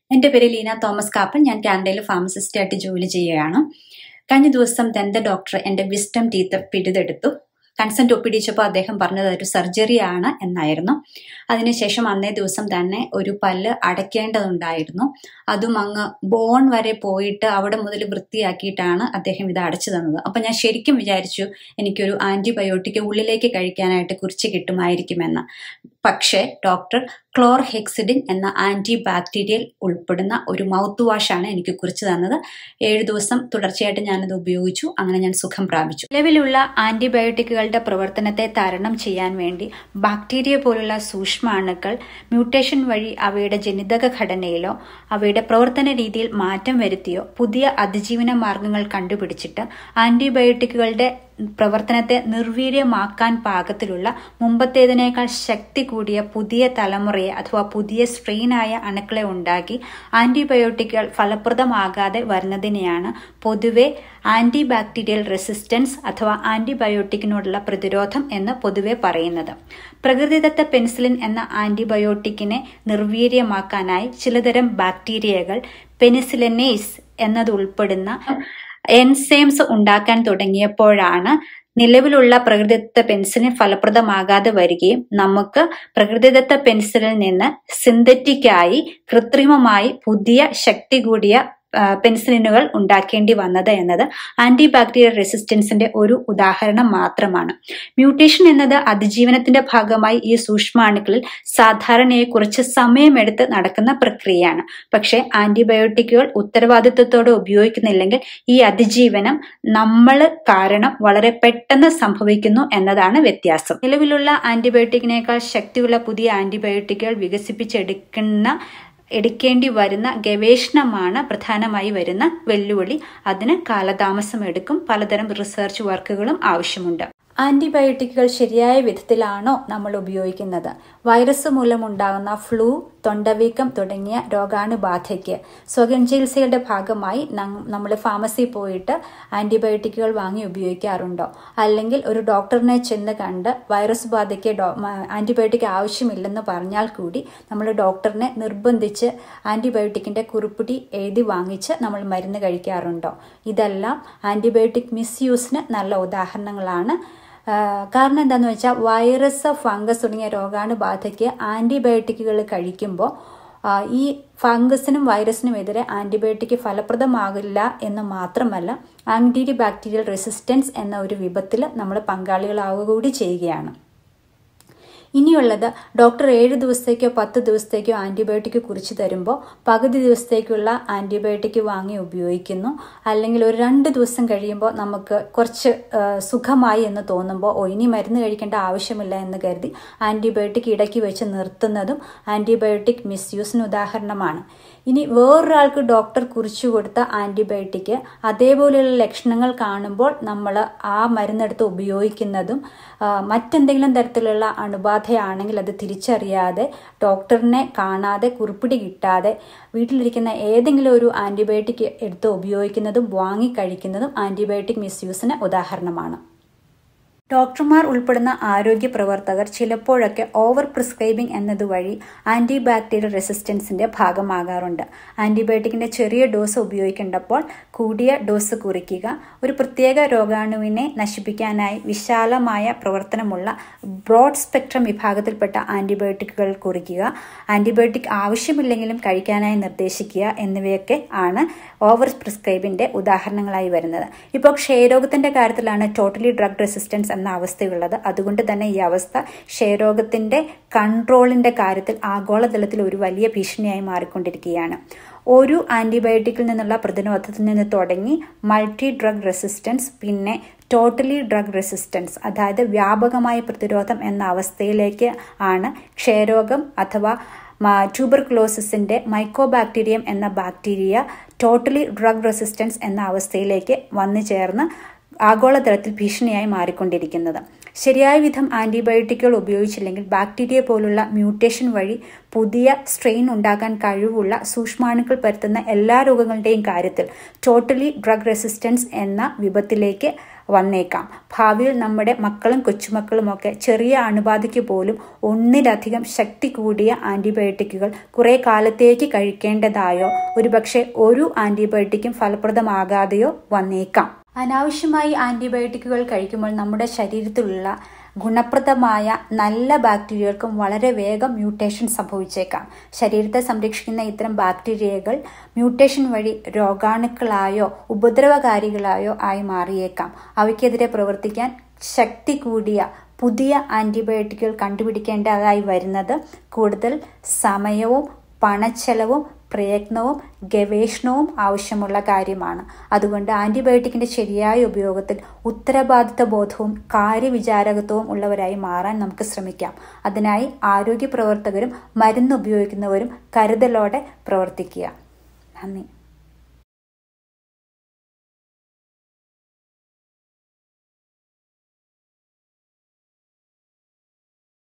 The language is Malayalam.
എൻ്റെ പേര് ലീന തോമസ് കാപ്പൻ ഞാൻ കാനഡയിൽ ഫാർമസിസ്റ്റായിട്ട് ജോലി ചെയ്യുകയാണ് കഴിഞ്ഞ ദിവസം ദന്ത ഡോക്ടർ എൻ്റെ വിസ്റ്റം ടീത്ത് പിടിതെടുത്തു കൺസെൻറ്റ് ഒപ്പിടിച്ചപ്പോൾ അദ്ദേഹം പറഞ്ഞത് ഒരു സർജറി ആണ് എന്നായിരുന്നു അതിനുശേഷം അന്നേ ദിവസം തന്നെ ഒരു പല്ല് അടയ്ക്കേണ്ടതുണ്ടായിരുന്നു അതും അങ്ങ് ബോൺ വരെ പോയിട്ട് അവിടെ മുതൽ വൃത്തിയാക്കിയിട്ടാണ് അദ്ദേഹം ഇത് അടച്ചു തന്നത് അപ്പം ഞാൻ ശരിക്കും വിചാരിച്ചു എനിക്കൊരു ആൻറ്റിബയോട്ടിക് ഉള്ളിലേക്ക് കഴിക്കാനായിട്ട് കുറിച്ച് കിട്ടുമായിരിക്കുമെന്ന് പക്ഷേ ഡോക്ടർ ക്ലോർഹെക്സിഡിൻ എന്ന ആൻറ്റി ബാക്ടീരിയൽ ഉൾപ്പെടുന്ന ഒരു മൗത്ത് വാഷാണ് എനിക്ക് കുറിച്ച് തന്നത് ഏഴ് ദിവസം തുടർച്ചയായിട്ട് ഞാനത് ഉപയോഗിച്ചു അങ്ങനെ ഞാൻ സുഖം പ്രാപിച്ചു നിലവിലുള്ള ആൻറ്റിബയോട്ടിക്കുകളുടെ പ്രവർത്തനത്തെ തരണം ചെയ്യാൻ വേണ്ടി ബാക്ടീരിയ പോലുള്ള സൂക്ഷ്മാണുക്കൾ മ്യൂട്ടേഷൻ വഴി അവയുടെ ജനിതക ഘടനയിലോ അവയുടെ പ്രവർത്തന രീതിയിൽ മാറ്റം വരുത്തിയോ പുതിയ അതിജീവന മാർഗങ്ങൾ കണ്ടുപിടിച്ചിട്ട് ആൻറ്റിബയോട്ടിക്കുകളുടെ പ്രവർത്തനത്തെ നിർവീര്യമാക്കാൻ പാകത്തിലുള്ള മുമ്പത്തേതിനേക്കാൾ ശക്തി കൂടിയ പുതിയ തലമുറയെ അഥവാ പുതിയ സ്ട്രെയിനായ അണുക്കളെ ഉണ്ടാക്കി ആന്റിബയോട്ടിക്കുകൾ ഫലപ്രദമാകാതെ വരുന്നതിനെയാണ് പൊതുവെ ആന്റി ബാക്ടീരിയൽ റെസിസ്റ്റൻസ് അഥവാ ആന്റിബയോട്ടിക്കിനോടുള്ള പ്രതിരോധം എന്ന് പൊതുവെ പറയുന്നത് പ്രകൃതിദത്ത പെൻസിലിൻ എന്ന ആന്റിബയോട്ടിക്കിനെ നിർവീര്യമാക്കാനായി ചിലതരം ബാക്ടീരിയകൾ പെനിസിലിനേസ് എന്നതുൾപ്പെടുന്ന എൻസൈംസ് ഉണ്ടാക്കാൻ തുടങ്ങിയപ്പോഴാണ് നിലവിലുള്ള പ്രകൃതിദത്ത പെൻസിലിൻ ഫലപ്രദമാകാതെ വരികയും നമുക്ക് പ്രകൃതിദത്ത പെൻസിലിൽ നിന്ന് സിന്തറ്റിക്കായി കൃത്രിമമായി പുതിയ ശക്തി കൂടിയ പെൻസിലിനുകൾ ഉണ്ടാക്കേണ്ടി വന്നത് എന്നത് ആന്റി ബാക്ടീരിയൽ റെസിസ്റ്റൻസിന്റെ ഒരു ഉദാഹരണം മാത്രമാണ് മ്യൂട്ടേഷൻ എന്നത് അതിജീവനത്തിന്റെ ഭാഗമായി ഈ സൂക്ഷ്മാണുക്കളിൽ സാധാരണയായി കുറച്ച് സമയമെടുത്ത് നടക്കുന്ന പ്രക്രിയയാണ് പക്ഷേ ആന്റിബയോട്ടിക്കുകൾ ഉത്തരവാദിത്വത്തോടെ ഉപയോഗിക്കുന്നില്ലെങ്കിൽ ഈ അതിജീവനം നമ്മൾ കാരണം വളരെ പെട്ടെന്ന് സംഭവിക്കുന്നു എന്നതാണ് വ്യത്യാസം നിലവിലുള്ള ആന്റിബയോട്ടിക്കിനേക്കാൾ ശക്തിയുള്ള പുതിയ ആന്റിബയോട്ടിക്കുകൾ വികസിപ്പിച്ചെടുക്കുന്ന എടുക്കേണ്ടി വരുന്ന ഗവേഷണമാണ് പ്രധാനമായി വരുന്ന വെല്ലുവിളി അതിന് കാലതാമസം എടുക്കും പലതരം റിസർച്ച് വർക്കുകളും ആവശ്യമുണ്ട് ആന്റിബയോട്ടിക്കുകൾ ശരിയായ വിധത്തിലാണോ നമ്മൾ ഉപയോഗിക്കുന്നത് വൈറസ് മൂലമുണ്ടാകുന്ന ഫ്ലൂ തൊണ്ടവീക്കം തുടങ്ങിയ രോഗാണുബാധയ്ക്ക് സ്വയം ചികിത്സയുടെ ഭാഗമായി നമ്മൾ ഫാർമസി പോയിട്ട് ആന്റിബയോട്ടിക്കുകൾ വാങ്ങി ഉപയോഗിക്കാറുണ്ടോ അല്ലെങ്കിൽ ഒരു ഡോക്ടറിനെ ചെന്ന് കണ്ട് വൈറസ് ബാധയ്ക്ക് ആന്റിബയോട്ടിക് ആവശ്യമില്ലെന്ന് പറഞ്ഞാൽ കൂടി നമ്മൾ ഡോക്ടറിനെ നിർബന്ധിച്ച് ആന്റിബയോട്ടിക്കിന്റെ കുറിപ്പിടി എഴുതി വാങ്ങിച്ച് നമ്മൾ മരുന്ന് കഴിക്കാറുണ്ടോ ഇതെല്ലാം ആന്റിബയോട്ടിക് മിസ്യൂസിന് നല്ല ഉദാഹരണങ്ങളാണ് കാരണം എന്താണെന്ന് വെച്ചാൽ വൈറസ് ഫംഗസ് തുടങ്ങിയ രോഗാണുബാധയ്ക്ക് ആൻറ്റിബയോട്ടിക്കുകൾ കഴിക്കുമ്പോൾ ഈ ഫംഗസിനും വൈറസിനും എതിരെ ആൻറ്റിബയോട്ടിക് ഫലപ്രദമാകില്ല എന്ന് മാത്രമല്ല ആൻറ്റി ബാക്ടീരിയൽ റെസിസ്റ്റൻസ് എന്ന ഒരു വിപത്തിൽ നമ്മൾ പങ്കാളികളാവുക കൂടി ചെയ്യുകയാണ് ഇനിയുള്ളത് ഡോക്ടർ ഏഴ് ദിവസത്തേക്കോ പത്ത് ദിവസത്തേക്കോ ആൻറ്റിബയോട്ടിക് കുറിച്ച് തരുമ്പോൾ പകുതി ദിവസത്തേക്കുള്ള ആൻറ്റിബയോട്ടിക് വാങ്ങി ഉപയോഗിക്കുന്നു അല്ലെങ്കിൽ ഒരു രണ്ട് ദിവസം കഴിയുമ്പോൾ നമുക്ക് കുറച്ച് സുഖമായി എന്ന് തോന്നുമ്പോൾ ഓ ഇനി മരുന്ന് കഴിക്കേണ്ട ആവശ്യമില്ല എന്ന് കരുതി ആൻറ്റിബയോട്ടിക് ഇടയ്ക്ക് വെച്ച് നിർത്തുന്നതും ആൻറ്റിബയോട്ടിക് മിസ്യൂസിന് ഉദാഹരണമാണ് ഇനി വേറൊരാൾക്ക് ഡോക്ടർ കുറിച്ചു കൊടുത്ത ആൻറ്റിബയോട്ടിക് അതേപോലെയുള്ള ലക്ഷണങ്ങൾ കാണുമ്പോൾ നമ്മൾ ആ മരുന്നെടുത്ത് ഉപയോഗിക്കുന്നതും മറ്റെന്തെങ്കിലും തരത്തിലുള്ള അണുബാധയാണെങ്കിൽ അത് തിരിച്ചറിയാതെ ഡോക്ടറിനെ കാണാതെ കുറിപ്പിടി കിട്ടാതെ വീട്ടിലിരിക്കുന്ന ഏതെങ്കിലും ഒരു ആൻറ്റിബയോട്ടിക് എടുത്ത് ഉപയോഗിക്കുന്നതും വാങ്ങി കഴിക്കുന്നതും ആൻറ്റിബയോട്ടിക് മിസ്യൂസിന് ഉദാഹരണമാണ് ഡോക്ടർമാർ ഉൾപ്പെടുന്ന ആരോഗ്യ പ്രവർത്തകർ ചിലപ്പോഴൊക്കെ ഓവർ പ്രിസ്ക്രൈബിംഗ് എന്നതുവഴി ആന്റി ബാക്ടീരിയൽ റെസിസ്റ്റൻസിന്റെ ഭാഗമാകാറുണ്ട് ആന്റിബയോട്ടിക്കിന്റെ ചെറിയ ഡോസ് ഉപയോഗിക്കേണ്ടപ്പോൾ കൂടിയ ഡോസ് കുറിക്കുക ഒരു പ്രത്യേക രോഗാണുവിനെ നശിപ്പിക്കാനായി വിശാലമായ പ്രവർത്തനമുള്ള ബ്രോഡ് സ്പെക്ട്രം വിഭാഗത്തിൽപ്പെട്ട ആന്റിബയോട്ടിക്കുകൾ കുറിക്കുക ആന്റിബയോട്ടിക് ആവശ്യമില്ലെങ്കിലും കഴിക്കാനായി നിർദ്ദേശിക്കുക എന്നിവയൊക്കെ ആണ് ഓവർ പ്രിസ്ക്രൈബിന്റെ ഉദാഹരണങ്ങളായി വരുന്നത് ഇപ്പോൾ ക്ഷയരോഗത്തിന്റെ കാര്യത്തിലാണ് ടോട്ടലി ഡ്രഗ് റെസിസ്റ്റൻസ് എന്ന അവസ്ഥയുള്ളത് അതുകൊണ്ട് തന്നെ ഈ അവസ്ഥ ക്ഷയരോഗത്തിന്റെ കൺട്രോളിന്റെ കാര്യത്തിൽ ആഗോളതലത്തിൽ ഒരു വലിയ ഭീഷണിയായി മാറിക്കൊണ്ടിരിക്കുകയാണ് ഒരു ആന്റിബയോട്ടിക്കിൽ നിന്നുള്ള പ്രതിരോധത്തിൽ നിന്ന് തുടങ്ങി മൾട്ടി ഡ്രഗ് റെസിസ്റ്റൻസ് പിന്നെ ടോട്ടലി ഡ്രഗ് റെസിസ്റ്റൻസ് അതായത് വ്യാപകമായ പ്രതിരോധം എന്ന അവസ്ഥയിലേക്ക് ആണ് ക്ഷയരോഗം അഥവാ ട്യൂബർക്ലോസിസിന്റെ മൈക്കോബാക്ടീരിയം എന്ന ബാക്ടീരിയ ടോട്ടലി ഡ്രഗ് റെസിസ്റ്റൻസ് എന്ന അവസ്ഥയിലേക്ക് വന്നു ചേർന്ന് ആഗോളതലത്തിൽ ഭീഷണിയായി മാറിക്കൊണ്ടിരിക്കുന്നത് ശരിയായ വിധം ആന്റിബയോട്ടിക്കുകൾ ഉപയോഗിച്ചില്ലെങ്കിൽ ബാക്ടീരിയ പോലുള്ള മ്യൂട്ടേഷൻ വഴി പുതിയ സ്ട്രെയിൻ ഉണ്ടാക്കാൻ കഴിവുള്ള സൂക്ഷ്മാണുക്കൾ പരത്തുന്ന എല്ലാ രോഗങ്ങളുടെയും കാര്യത്തിൽ ടോട്ടലി ഡ്രഗ് റെസിസ്റ്റൻസ് എന്ന വിപത്തിലേക്ക് വന്നേക്കാം ഭാവിയിൽ നമ്മുടെ മക്കളും കൊച്ചുമക്കളുമൊക്കെ ചെറിയ അണുബാധയ്ക്ക് പോലും ഒന്നിലധികം ശക്തി കൂടിയ ആൻറ്റിബയോട്ടിക്കുകൾ കുറേ കാലത്തേക്ക് കഴിക്കേണ്ടതായോ ഒരുപക്ഷെ ഒരു ആൻറ്റിബയോട്ടിക്കും ഫലപ്രദമാകാതെയോ വന്നേക്കാം അനാവശ്യമായി ആൻറ്റിബയോട്ടിക്കുകൾ കഴിക്കുമ്പോൾ നമ്മുടെ ശരീരത്തിലുള്ള ഗുണപ്രദമായ നല്ല ബാക്ടീരിയകൾക്കും വളരെ വേഗം മ്യൂട്ടേഷൻ സംഭവിച്ചേക്കാം ശരീരത്തെ സംരക്ഷിക്കുന്ന ഇത്തരം ബാക്ടീരിയകൾ മ്യൂട്ടേഷൻ വഴി രോഗാണുക്കളായോ ഉപദ്രവകാരികളായോ ആയി മാറിയേക്കാം അവയ്ക്കെതിരെ പ്രവർത്തിക്കാൻ ശക്തി കൂടിയ പുതിയ ആൻറ്റിബയോട്ടിക്കുകൾ കണ്ടുപിടിക്കേണ്ടതായി വരുന്നത് കൂടുതൽ സമയവും പണച്ചെലവും പ്രയത്നവും ഗവേഷണവും ആവശ്യമുള്ള കാര്യമാണ് അതുകൊണ്ട് ആൻറ്റിബയോട്ടിക്കിൻ്റെ ശരിയായ ഉപയോഗത്തിൽ ഉത്തരവാദിത്ത ബോധവും കാര്യവിചാരകത്വവും ഉള്ളവരായി മാറാൻ നമുക്ക് ശ്രമിക്കാം അതിനായി ആരോഗ്യ പ്രവർത്തകരും മരുന്ന് ഉപയോഗിക്കുന്നവരും കരുതലോടെ പ്രവർത്തിക്കുക നന്ദി